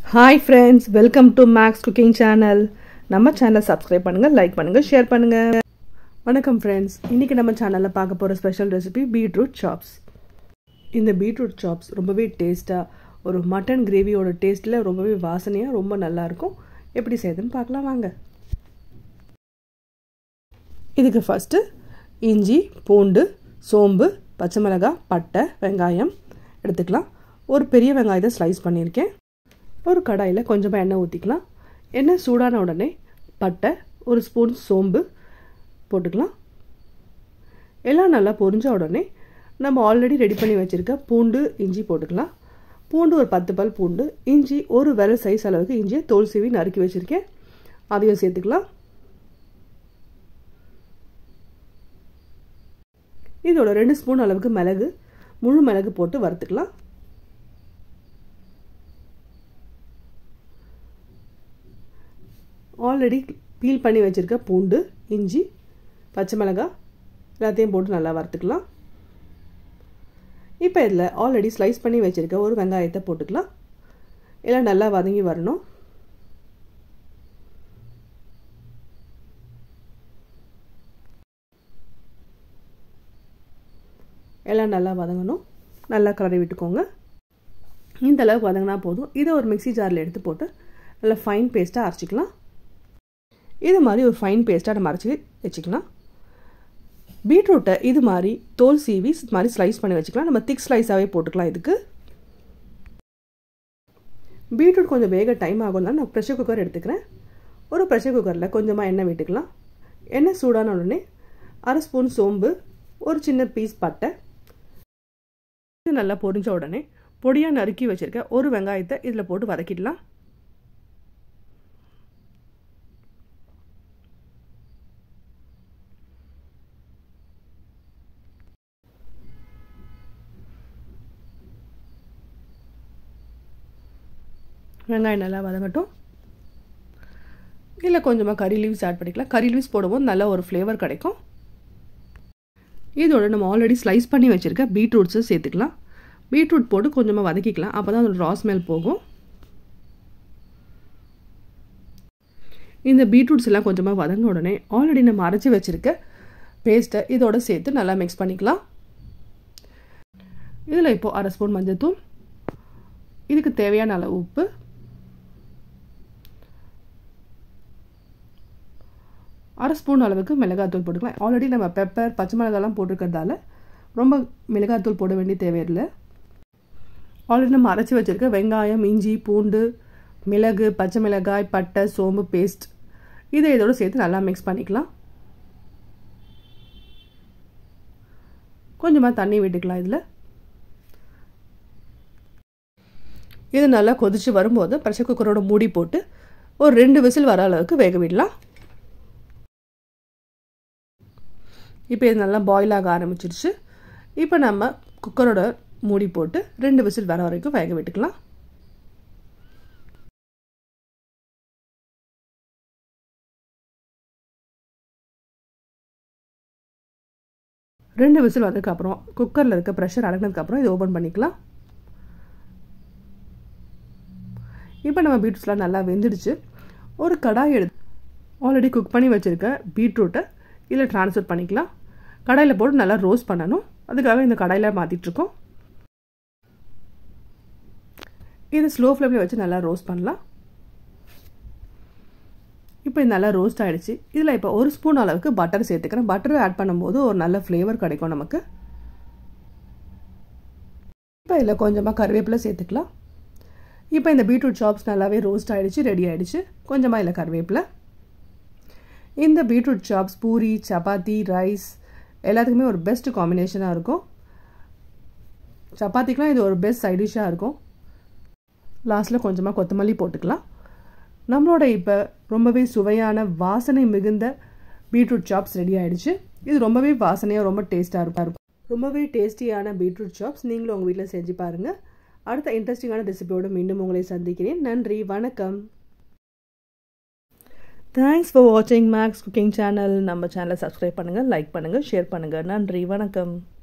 hi friends welcome to Max cooking channel நம்ம சேனலை subscribe பண்ணுங்கள் லைக் பண்ணுங்கள் ஷேர் பண்ணுங்கள் வணக்கம் ஃப்ரெண்ட்ஸ் இன்றைக்கி நம்ம சேனலில் பார்க்க போகிற ஸ்பெஷல் ரெசிபி பீட்ரூட் சாப்ஸ் இந்த பீட்ரூட் சாப்ஸ் ரொம்பவே டேஸ்ட்டாக ஒரு மட்டன் கிரேவியோட டேஸ்ட்டில் ரொம்பவே வாசனையாக ரொம்ப நல்லாயிருக்கும் எப்படி செய்யுதுன்னு பார்க்கலாம் வாங்க இதுக்கு ஃபஸ்ட்டு இஞ்சி பூண்டு சோம்பு பச்சை மிளகாய் பட்டை வெங்காயம் எடுத்துக்கலாம் ஒரு பெரிய வெங்காயத்தை ஸ்லைஸ் பண்ணியிருக்கேன் ஒரு கடாயில் கொஞ்சமாக எண்ணெய் ஊற்றிக்கலாம் எண்ணெய் சூடான உடனே பட்டை ஒரு ஸ்பூன் சோம்பு போட்டுக்கலாம் எல்லாம் நல்லா பொரிஞ்ச உடனே நம்ம ஆல்ரெடி ரெடி பண்ணி வச்சுருக்க பூண்டு இஞ்சி போட்டுக்கலாம் பூண்டு ஒரு பத்து பல் பூண்டு இஞ்சி ஒரு விரல் சைஸ் அளவுக்கு இஞ்சியை தோல் சீவி நறுக்கி வச்சுருக்கேன் அதையும் சேர்த்துக்கலாம் இதோட ரெண்டு ஸ்பூன் அளவுக்கு மிளகு முழு மிளகு போட்டு வறுத்துக்கலாம் ஆல்ரெடி பீல் பண்ணி வச்சுருக்க பூண்டு இஞ்சி பச்சை மிளகாய் எல்லாத்தையும் போட்டு நல்லா வறுத்துக்கலாம் இப்போ இதில் ஆல்ரெடி ஸ்லைஸ் பண்ணி வச்சுருக்க ஒரு வெங்காயத்தை போட்டுக்கலாம் எல்லாம் நல்லா வதங்கி வரணும் எல்லாம் நல்லா வதங்கணும் நல்லா கலரி விட்டுக்கோங்க இந்த அளவுக்கு வதங்கினா போதும் இதை ஒரு மிக்சி ஜாரில் எடுத்து போட்டு நல்லா ஃபைன் பேஸ்ட்டாக அரைச்சிக்கலாம் இது மாதிரி ஒரு ஃபைன் பேஸ்ட்டாக நம்ம அரைச்சி வச்சுக்கலாம் பீட்ரூட்டை இது மாதிரி தோல் சீவி இது மாதிரி ஸ்லைஸ் பண்ணி வச்சுக்கலாம் நம்ம திக் ஸ்லைஸாகவே போட்டுக்கலாம் இதுக்கு பீட்ரூட் கொஞ்சம் வேக டைம் ஆகும்னா நான் ப்ரெஷர் குக்கர் எடுத்துக்கிறேன் ஒரு ப்ரெஷர் குக்கரில் கொஞ்சமாக எண்ணெய் விட்டுக்கலாம் எண்ணெய் சூடான உடனே அரை ஸ்பூன் சோம்பு ஒரு சின்ன பீஸ் பட்டை இது நல்லா பொரிஞ்ச உடனே பொடியாக நறுக்கி வச்சுருக்க ஒரு வெங்காயத்தை இதில் போட்டு வதக்கிடலாம் வெங்காயம் நல்லா வதங்கட்டும் இதில் கொஞ்சமாக கறி லீவ்ஸ் ஆட் பண்ணிக்கலாம் கறி லீவ்ஸ் போடும்போது நல்ல ஒரு ஃப்ளேவர் கிடைக்கும் இதோட நம்ம ஆல்ரெடி ஸ்லைஸ் பண்ணி வச்சுருக்க பீட்ரூட்ஸை சேர்த்துக்கலாம் பீட்ரூட் போட்டு கொஞ்சமாக வதக்கிக்கலாம் அப்போ தான் அதோட ரா ஸ்மெல் போகும் இந்த பீட்ரூட்ஸ் எல்லாம் கொஞ்சமாக வதங்க உடனே ஆல்ரெடி நம்ம அரைச்சி வச்சுருக்க பேஸ்ட்டை இதோட சேர்த்து நல்லா மிக்ஸ் பண்ணிக்கலாம் இதில் இப்போது அரை ஸ்பூன் மஞ்சள்தூள் இதுக்கு தேவையான அளவு உப்பு அரை ஸ்பூன் அளவுக்கு மிளகாத்தூள் போட்டுக்கலாம் ஆல்ரெடி நம்ம பெப்பர் பச்சை மிளகாலாம் போட்டிருக்கிறதால ரொம்ப மிளகாத்தூள் போட வேண்டிய தேவையில்லை ஆல்ரெடி நம்ம அரைச்சி வச்சுருக்க வெங்காயம் இஞ்சி பூண்டு மிளகு பச்சை மிளகாய் பட்டை சோம்பு பேஸ்ட் இதை இதோடு சேர்த்து நல்லா மிக்ஸ் பண்ணிக்கலாம் கொஞ்சமாக தண்ணி விட்டுக்கலாம் இதில் இது நல்லா கொதித்து வரும்போது ப்ரெஷர் குக்கரோட மூடி போட்டு ஒரு ரெண்டு விசில் வர அளவுக்கு வேக விடலாம் இப்போ இது நல்லா பாயில் ஆக ஆரம்பிச்சிருச்சு இப்போ நம்ம குக்கரோட மூடி போட்டு ரெண்டு விசில் வர வரைக்கும் வேக விட்டுக்கலாம் ரெண்டு விசில் வந்ததுக்கப்புறம் குக்கரில் இருக்க ப்ரெஷர் அடங்கினதுக்கப்புறம் இதை ஓப்பன் பண்ணிக்கலாம் இப்போ நம்ம பீட்ரூட்ஸ்லாம் நல்லா வெந்துடுச்சு ஒரு கடாய் எடுத்து ஆல்ரெடி குக் பண்ணி வச்சுருக்க பீட்ரூட்டை இதில் ட்ரான்ஸ்ஃபர் பண்ணிக்கலாம் கடாயில் போட்டு நல்லா ரோஸ்ட் பண்ணணும் அதுக்காக இந்த கடாயில் மாற்றிட்டுருக்கோம் இது ஸ்லோ ஃப்ளேமில் வச்சு நல்லா ரோஸ்ட் பண்ணலாம் இப்போ இது நல்லா ரோஸ்ட் ஆகிடுச்சு இதில் இப்போ ஒரு ஸ்பூன் அளவுக்கு பட்டர் சேர்த்துக்கிறேன் பட்டர் ஆட் பண்ணும்போது ஒரு நல்ல ஃப்ளேவர் கிடைக்கும் நமக்கு இப்போ இதில் கொஞ்சமாக கருவேப்பிலை சேர்த்துக்கலாம் இப்போ இந்த பீட்ரூட் சாப்ஸ் நல்லாவே ரோஸ்ட் ஆகிடுச்சு ரெடி ஆகிடுச்சு கொஞ்சமாக இல்லை கருவேப்பிலை இந்த beetroot chops puri chapati rice எல்லாத்துக்குமே ஒரு பெஸ்ட் காம்பினேஷனாக இருக்கும் சப்பாத்திக்கெலாம் இது ஒரு பெஸ்ட் சைட் டிஷ்ஷாக இருக்கும் லாஸ்ட்டில் கொஞ்சமாக கொத்தமல்லி போட்டுக்கலாம் நம்மளோட இப்போ ரொம்பவே சுவையான வாசனை மிகுந்த பீட்ரூட் சாப்ஸ் ரெடி ஆகிடுச்சு இது ரொம்பவே வாசனையாக ரொம்ப டேஸ்ட்டாக இருக்கும் ரொம்பவே டேஸ்டியான பீட்ரூட் சாப்ஸ் நீங்களும் உங்கள் வீட்டில் செஞ்சு பாருங்கள் அடுத்த இன்ட்ரெஸ்டிங்கான ரெசிபியோடு மீண்டும் உங்களை சந்திக்கிறேன் நன்றி வணக்கம் தேங்க்ஸ் ஃபார் வாட்சிங் மேக்ஸ் குக்கிங் சேனல் நம்ம சேனலை சப்ஸ்கிரைப் பண்ணுங்கள் லைக் பண்ணுங்கள் ஷேர் பண்ணுங்கள் நன்றி வணக்கம்